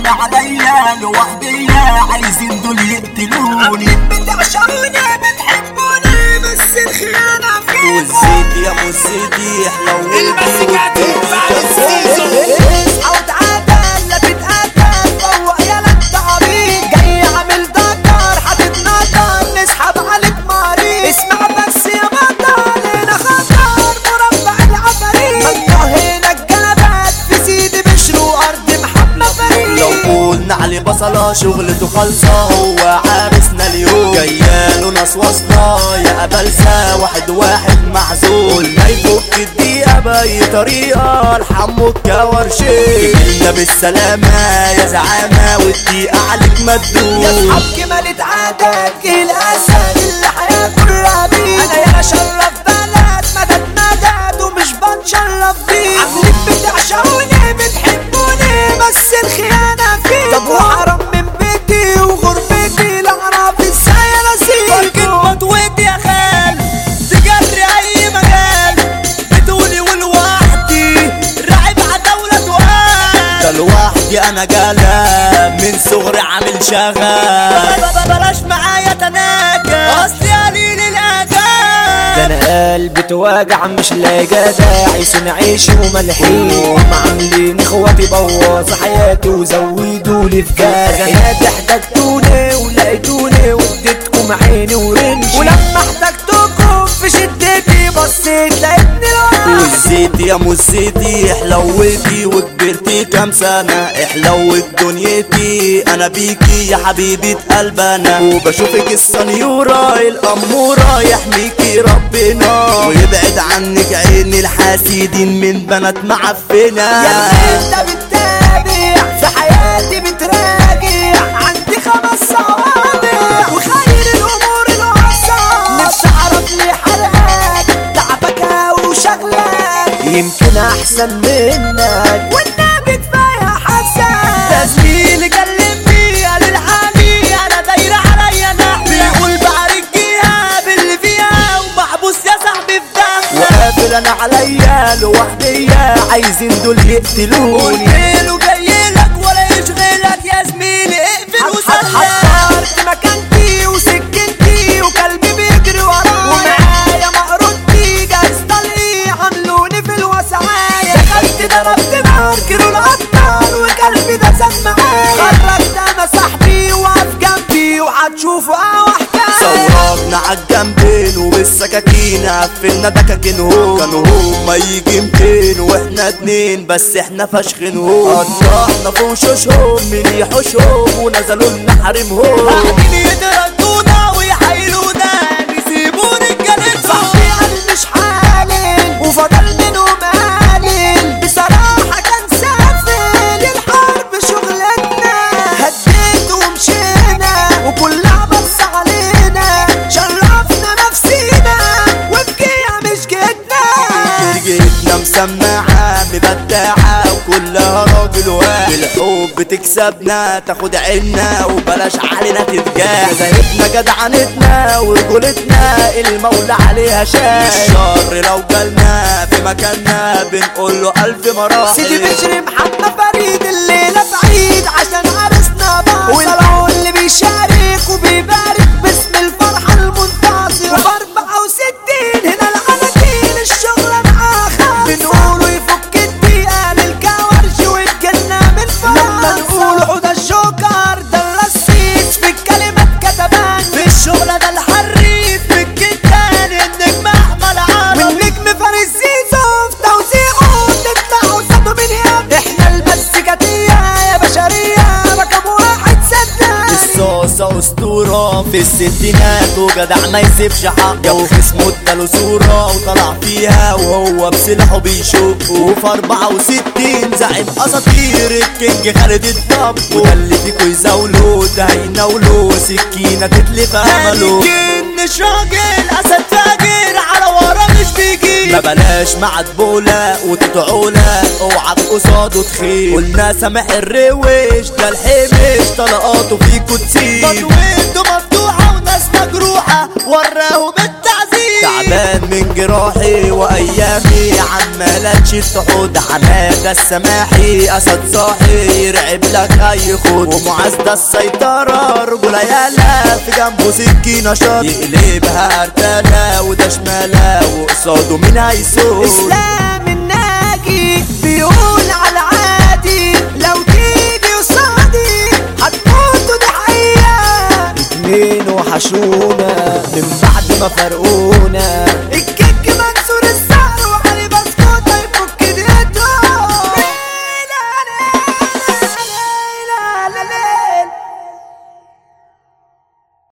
انا عليا لوحدي عايزين دول يقتلوني بتعشقوني بتحبوني بس الخيانة فيكم والزيت يا ابو الزيت يحلو اصحى وتعادل لا تتقاتل فوق يا لا انت عبيط جاي عامل دكر هتتنطر نسحب عليك مريض اسمع بس يا بطل هنا خطر مربع العفاريت منطقة هنا الجنبات في سيدي بشر وارض محمد فريد لو قلنا عليه بصلة شغلته خالصة هو عارسنا اليوم جاياله ناس واصلة يا قبلسة واحد واحد معزول قلنا يفك الدقيقة بأي طريقة الحمو الكورشي جبنا بالسلامة يا زعامة والدقيقة عليك يا مدوس اصحاب كمالة عادات جه الاسد اللي هياكل ربيع انا يا شرف بلد مدد مدد ومش بنشرف بيه عاملين بتعشقوني بتحبوني بس الخيانة فيه طب وحرام من بيتي وغربتي لا اعرف ازاي انسيكم مطويت يا خال تجري اي مجال بدوني ولوحدي راعي مع دولة وقال ده لوحدي انا جالة من صغري عامل شغال بلاش معايا تناكة اصلي قليل الاجال ده انا قلبي تواجع مش لاقي داعي نعيش وملحين عاملين اخواتي بوظ حياتي وزودوا لي في جرحي احتجتوني ولقيتوني واديتكم عيني ورمشي ولما احتجتكم في شدتي بصيت لقيتني لوحدي والزيت يا مزيتي حلوتي وكبرتي كام سنة احلوت دنيتي انا بيكي يا حبيبة قلبنا وبشوفك السنيورة الامورة يحميكي ربنا ويبعد عنك عين الحاسدين من بنات معفنة يا انت بتتابع في حياتي بتراجع عندي خمس صوابع وخير الامور الوسط نفسي اعرف ليه حرقك تعبك وشغلك يمكن احسن منك والنبي كفايه حسن يا زميلي كلمني قال الحالي انا دايرة عليا نحبي بيقول بعرجيها باللي فيها ومحبوس يا صاحبي في دمي وقافل انا عليا لوحدي عايزين دول يقتلوني قلت جاي لك ولا يشغلك يا زميلي اقفل وسلم حضرت مكانتي وسكنتي وقلبي بيجري ورايا ومعايا مقرودتي جايز طلقي عملوني في الوسعاية دخلت ضربت نار كيلو القطار وقلبي ده سمعايا خرجت انا صاحبي وقف جنبي وهتشوفوا اقوى حكاية صورنا عالجنبين وبالسكاكين قفلنا دكاكينهم كانوا هما يجي 200 واحنا اتنين بس احنا فشخنهم قطعنا في وشوشهم من يحوشهم ونزلوا لنا حريمهم قاعدين يتردونا ويحايلونا يسيبوني الجنة صاحبي قال مش حالل وفضل منهم قالل بصراحة كان سافل الحرب شغلتنا هديت ومشينا وكلها بص علينا شرفنا نفسينا وبكيها مش جيتنا جيتنا مسمعة مبدعة وكلها راجل واحد بالحب تكسبنا تاخد عنا وبلاش علينا تتجاه زهقنا جدعنتنا ورجولتنا المولى عليها شاي الشر لو جالنا في مكاننا بنقول له ألف مرة سيدي بشري محمد فريد الليلة بعيد عشان عرسنا بعض والعون اللي بيشارك وبيبارك باسم الفرحة المنتصرة وفي 64 هنا العناكين الشغل معاه خالصة بنقولوا يفك الدقيقة للكورش والجنة من فرنسا لما نقول حوض الجوكر ده الرصيص في الكلمات كتبان في الشغل ده الحريف في الجدان النجم احمد عرب والنجم فارس زيزو في توزيعه تطلع قصاده من هياب احنا المزيكاتية يا بشرية رقم واحد صدقني الصوصة أسطورة في الستينات وجدع ما يسيبش حقه وخصمه اداله صورة وطلع فيها وهو بسلاحه بيشق وفي 64 زعيم أساطير الكينج خالد الدب وده اللي فيكو يزاوله ده هيناوله سكينة تتلف أمله مش راجل أسد فاجر على ورا مش بيجي ما بلاش مع دبولة وتدعولة اوعى قصاده تخيل قلنا سامح الروش ده الحمش طلقاته فيكو تسيب تطويته مفتوحة وناس مجروحة وراهم التعذيب تعبان من جراحي وايامي عمالة تشيل تحود حمادة السماحي اسد صاحي يرعب لك اي خد ومعاذ ده السيطرة رجولة يالا في جنبه سكينة شط يقلبها ارتالة وده شمالة وقصاده مين هيسود اسلام الناجي بيقول على عادي لو تيجي قصادي هتموتوا دي حقيقة اتنين وحشونا من بعد ما فرقونا